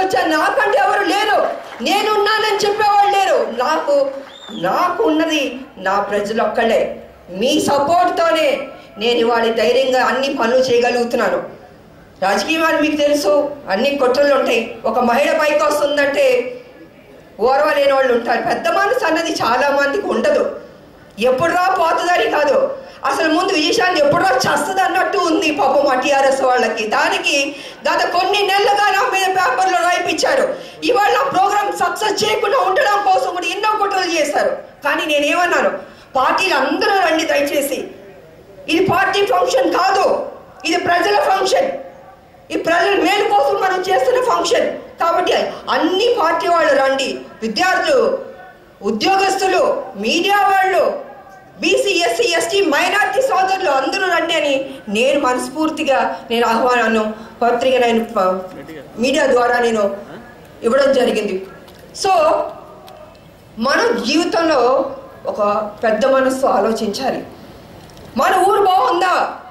వచ్చాను నాకంటే ఎవరు లేరు నేనున్నానని చెప్పేవాళ్ళు లేరు నాకు నాకు ఉన్నది నా ప్రజలు ఒక్కళ్ళే మీ సపోర్ట్తోనే నేను ఇవాళ ధైర్యంగా అన్ని పనులు చేయగలుగుతున్నాను రాజకీయాలు మీకు తెలుసు అన్ని కుట్రలు ఉంటాయి ఒక మహిళ పైకి వస్తుందంటే ఓర్వలేని వాళ్ళు ఉంటారు పెద్ద మనసు అన్నది చాలా మందికి ఉండదు ఎప్పుడురా పోతుందని కాదు అసలు ముందు విజయశాంతి ఎప్పుడో చస్తుంది అన్నట్టు ఉంది పాపం మా టీఆర్ఎస్ వాళ్ళకి దానికి గత కొన్ని నెలలుగా నా మీద పేపర్లో రాయిపించారు ఇవాళ నా ప్రోగ్రామ్ సక్సెస్ చేయకుండా ఉండడం కోసం కూడా ఎన్నో కుట్రలు చేశారు కానీ నేనేమన్నాను పార్టీలు అందరూ రండి దయచేసి ఇది పార్టీ ఫంక్షన్ కాదు ఇది ప్రజల ఫంక్షన్ ఈ ప్రజల మేలు కోసం మనం చేస్తున్న ఫంక్షన్ కాబట్టి అన్ని పార్టీ వాళ్ళు రండి విద్యార్థులు ఉద్యోగస్తులు మీడియా వాళ్ళు బీసీ ఎస్సీ ఎస్టీ మైనార్టీ సోదరులు అందరూ రండి అని నేను మనస్ఫూర్తిగా నేను ఆహ్వానాన్ని పత్రిక నేను ప- మీడియా ద్వారా నేను ఇవ్వడం జరిగింది సో మనం జీవితంలో ఒక పెద్ద మనస్సు ఆలోచించాలి మన ఊరు బాగుందా